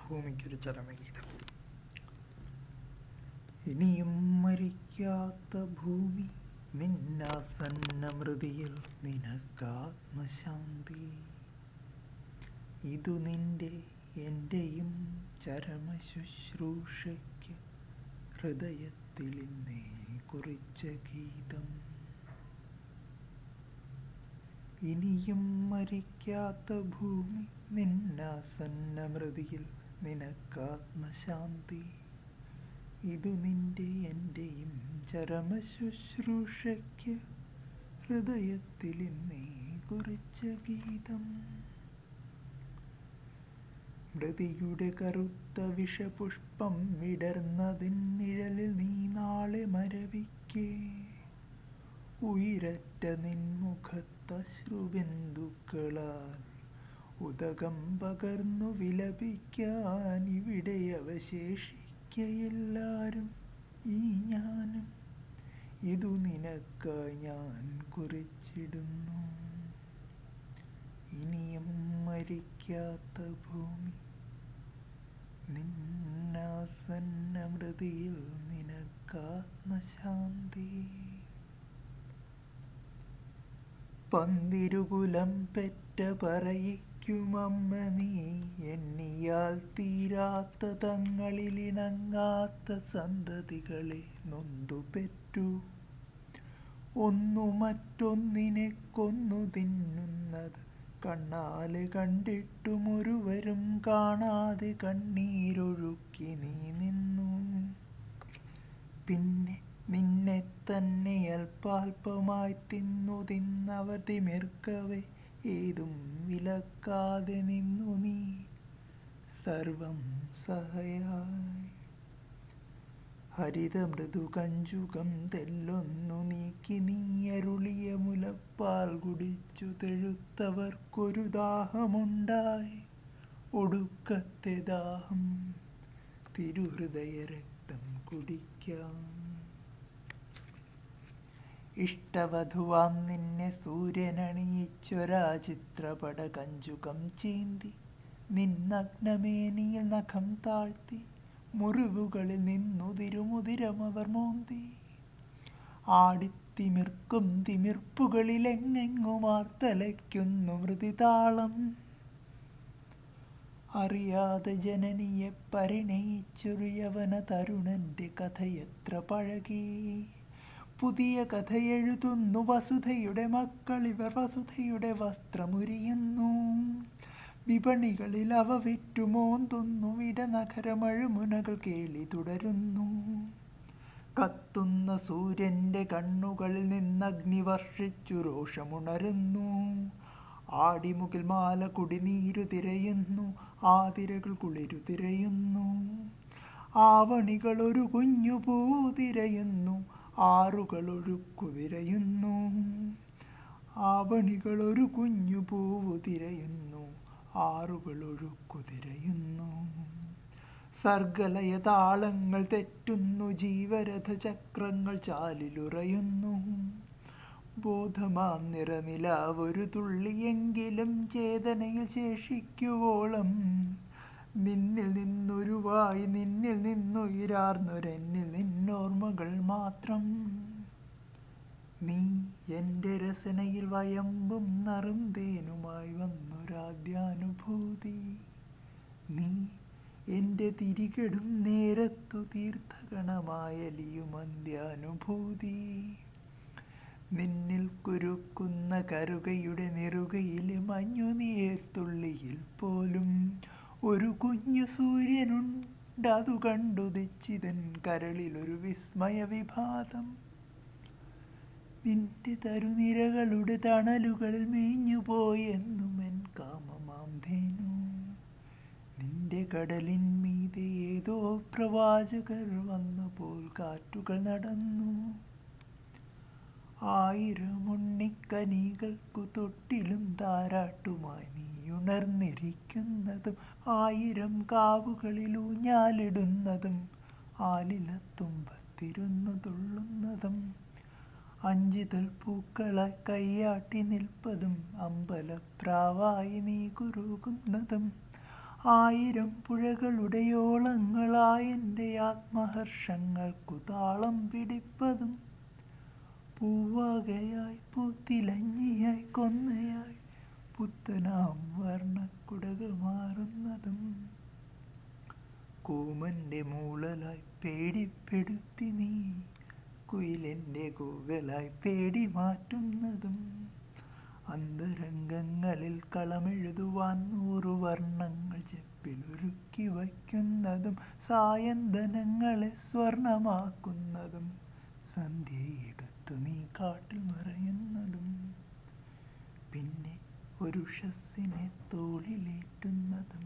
ഭൂമിക്കൊരു ചരമഗീതം ഇനിയും മരിക്കാത്ത ഭൂമി നിന്നാസന്നമൃതിയിൽ നിനക്കാത്മശാന്തി ഇതു നിന്റെ എൻ്റെയും ചരമശുശ്രൂഷയ്ക്ക് ഹൃദയത്തിൽ ഇന്നേ കുറിച്ച ഗീതം ഇനിയും മരിക്കാത്ത ഭൂമി നിന്നാസന്നമൃതിയിൽ നിനക്കാത്മശാന്തി ഇതു നിന്റെ എൻ്റെയും ചരമശുശ്രൂഷയ്ക്ക് ഹൃദയത്തിൽ ഇന്നേ കുറിച്ച ഗീതം മൃതിയുടെ കറുത്ത വിഷപുഷ്പം വിടർന്നതിൻ നിഴലിൽ നീ നാളെ മരവിക്കേ ഉയരറ്റ നിൻമുഖത്തശ്രുബിന്ദുക്കളാൽ ഉദകം പകർന്നു വിലപിക്കാൻ ഇവിടെ അവശേഷിക്കയെല്ലാരും ഈ ഞാനും ഇതു നിനക്കായി ഞാൻ കുറിച്ചിടുന്നു ഇനിയും മരിക്കാത്ത ഭൂമി നിന്നാസന്നമൃതിയിൽ നിനക്കാത്മശാന്തി പന്തിരുകുലം പെറ്റ പറയിക്കുമമ്മ നീ എണ്ണിയാൽ തീരാത്ത തങ്ങളിലിണങ്ങാത്ത സന്തതികളെ നൊന്തു പെറ്റു ഒന്നു മറ്റൊന്നിനെ കൊന്നു തിന്നുന്നത് കണ്ണാല് കണ്ടിട്ടും ഒരുവരും കാണാതെ കണ്ണീരൊഴുക്കി നീ നിന്നു പിന്നെ നിന്നെ തന്നെ അല്പാൽപമായി തിന്നു തിന്നവർ തിമിർക്കവേ ഏതും വിലക്കാതെ നിന്നു നീ സർവം സഹയായി ഹരിത മൃദു കഞ്ചുകം തെല്ലൊന്നു നീക്കി നീ അരുളിയ മുലപ്പാൽ കുടിച്ചു തെഴുത്തവർക്കൊരു ദാഹമുണ്ടായി ഒടുക്കത്തെ ദാഹം തിരുഹൃദയ രക്തം കുടിക്കാം ഇഷ്ടവധുവാം നിന്നെ സൂര്യനണിയിച്ചൊരാ ചിത്രപട കഞ്ചുകം ചീന്തി നിന്നഗ്നമേനിയിൽ നഖം താഴ്ത്തി മുറിവുകളിൽ നിന്നു തിരുമുതിരമവർ മോന്തി ആടിത്തിമിർക്കും തിമിർപ്പുകളിലെങ്ങെങ്ങും ആർത്തലയ്ക്കുന്നു മൃതിതാളം അറിയാതെ ജനനിയെ പരിണയിച്ചൊരു യവന തരുണന്റെ കഥയെത്ര പഴകി പുതിയ കഥ എഴുതുന്നു വസുധയുടെ മക്കൾ ഇവർ വസുധയുടെ വസ്ത്രമുരിയുന്നു വിപണികളിൽ അവ വിറ്റുമോന്തുന്നു ഇടനഗരമഴുമുനകൾ കേളി തുടരുന്നു കത്തുന്ന സൂര്യന്റെ കണ്ണുകളിൽ നിന്നഗ്നി വർഷിച്ചു രോഷമുണരുന്നു ആടിമുകിൽ മാല കുടിനീരു തിരയുന്നു ആതിരകൾ കുളിരു തിരയുന്നു ആവണികൾ ഒരു കുഞ്ഞു പൂ തിരയുന്നു ആറുകൾ ഒഴുക്കു തിരയുന്നു ആവണികൾ ഒരു കുഞ്ഞു പൂവു തിരയുന്നു ആറുകൾ ഒഴുക്കു തിരയുന്നു സർഗലയ താളങ്ങൾ തെറ്റുന്നു ജീവരഥ ചക്രങ്ങൾ ചാലിലുറയുന്നു ബോധമാം നിറനിലാവൊരു തുള്ളിയെങ്കിലും ചേതനയിൽ ശേഷിക്കുവോളം നിന്നിൽ നിന്നൊരുവായി നിന്നിൽ നിന്നുയരാർന്നൊരെന്നിൽ നിന്നോർമ്മകൾ മാത്രം നീ എൻ്റെ രസനയിൽ വയമ്പും നറുന്തേനുമായി വന്നൊരാദ്യാനുഭൂതി നീ എൻ്റെ തിരികെടും നേരത്തു തീർത്ഥഗണമായലിയും അന്ത്യാനുഭൂതി നിന്നിൽ കുരുക്കുന്ന കരുകയുടെ നെറുകയിലെ മഞ്ഞുനീർത്തുള്ളിയിൽ പോലും ഒരു കുഞ്ഞു സൂര്യനുണ്ട് അതു കണ്ടുദിച്ചിതൻ കരളിലൊരു വിസ്മയ വിഭാതം നിന്റെ തരുനിരകളുടെ തണലുകളിൽ മേഞ്ഞുപോയെന്നും എൻ കാമമാം ധേനു നിന്റെ കടലിൻ മീതെ ഏതോ പ്രവാചകർ വന്നപ്പോൾ കാറ്റുകൾ നടന്നു ആയിരം ഉണ്ണിക്കനികൾക്കു തൊട്ടിലും താരാട്ടുമായി നീ ഉണർന്നിരിക്കുന്നതും ആയിരം കാവുകളിൽ ഊഞ്ഞാലിടുന്നതും ആലിലത്തുമ്പത്തിരുന്നു തുള്ളുന്നതും അഞ്ചിതൾ പൂക്കളായി കയ്യാട്ടി നിൽപ്പതും അമ്പലപ്രാവായി നീ കുറുകുന്നതും ആയിരം പുഴകളുടെയോളങ്ങളായെൻ്റെ ആത്മഹർഷങ്ങൾക്കു താളം പിടിപ്പതും പൂവാകയായി പൂത്തിലഞ്ഞിയായി കൊന്നയായി പുത്തനാം വർണ്ണക്കുടകൾ മാറുന്നതും കൂമന്റെ മൂളലായി പേടിപ്പെടുത്തി നീ കുയിലെൻ്റെ കൂവലായി പേടി മാറ്റുന്നതും അന്തരംഗങ്ങളിൽ കളമെഴുതുവാൻ നൂറു വർണ്ണങ്ങൾ ചെപ്പിലൊരുക്കി വയ്ക്കുന്നതും സായന്തനങ്ങളെ സ്വർണമാക്കുന്നതും സന്ധ്യയെടുത്ത് നീ കാട്ടിൽ മറയുന്നതും പിന്നെ ഒരു ഷസ്സിനെ തോളിലേറ്റുന്നതും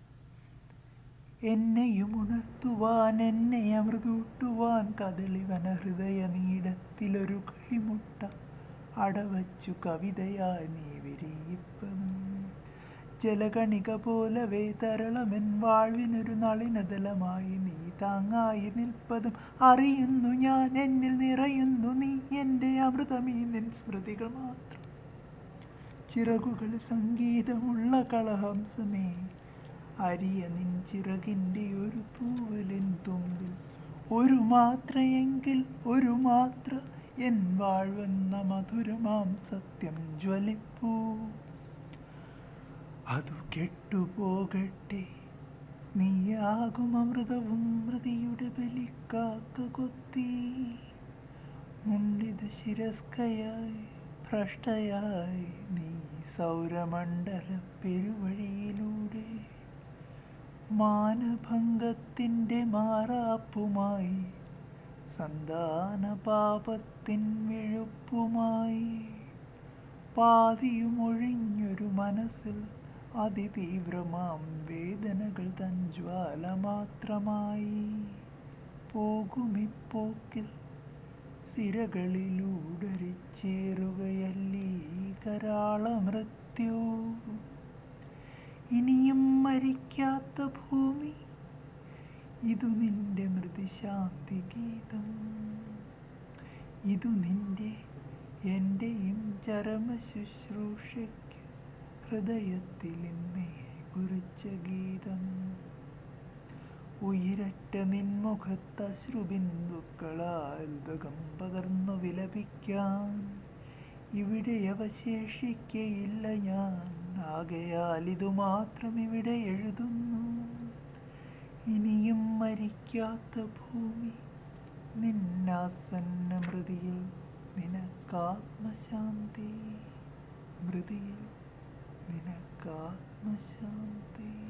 എന്നെയും ഉണർത്തുവാൻ എന്നെ അമൃതൂട്ടുവാൻ കദളിവന ഹൃദയ നീടത്തിലൊരു കിളിമുട്ട അടവച്ചു കവിതയായി നീ വിരിയിപ്പതും ജലകണിക പോലവേ തരളമെൻ വാഴ്വിനൊരു നളിനതലമായി നീ താങ്ങായി നിൽപ്പതും അറിയുന്നു ഞാൻ എന്നിൽ നിറയുന്നു നീ എൻ്റെ അമൃതമീ നിൻ സ്മൃതികൾ മാത്രം ചിറകുകൾ സംഗീതമുള്ള കളഹംസമേ അരിയ നിൻ ചിറകിൻ്റെ ഒരു തൂവലിൻ തുമ്പിൽ ഒരു മാത്രയെങ്കിൽ ഒരു മാത്ര എൻ വാഴ്വെന്ന മധുരമാം സത്യം ജ്വലിപ്പൂ അതു കെട്ടുപോകട്ടെ നീയാകും അമൃതവും മൃതിയുടെ ബലിക്കാക്ക കൊത്തി മുണ്ടിത ശിരസ്കയായി ഭ്രഷ്ടയായി നീ സൗരമണ്ഡല പെരുവഴിയിലൂടെ മാനഭംഗത്തിൻ്റെ മാറാപ്പുമായി സന്താന പാപത്തിൻ വിഴുപ്പുമായി പാതിയും ഒഴിഞ്ഞൊരു മനസ്സിൽ അതിതീവ്രമാം വേദനകൾ തൻ ജ്വാല മാത്രമായി പോകുമിപ്പോക്കിൽ സിരകളിലൂടരിച്ചേറുകയല്ലീ കരാള മൃത്യു ഇനിയും മരിക്കാത്ത ഭൂമി ഇതു നിന്റെ മൃദുശാന്തി ഗീതം ഇതു നിന്റെ എൻ്റെയും ചരമ ശുശ്രൂഷയ്ക്ക് ഹൃദയത്തിൽ എന്നെ കുറിച്ച ഗീതം ഉയരറ്റ നിൻമുഖത്ത് അശ്രുബിന്ദുക്കളാൽ ദുഃഖം പകർന്നു വിലപിക്കാൻ ഇവിടെ അവശേഷിക്കയില്ല ഞാൻ ആകയാൽ ഇതു മാത്രം ഇവിടെ എഴുതുന്നു ഇനിയും മരിക്കാത്ത ഭൂമി നിന്നാസന്ന മൃതിയിൽ നിനക്കാത്മശാന്തി മൃതിയിൽ നിനക്കാത്മശാന്തി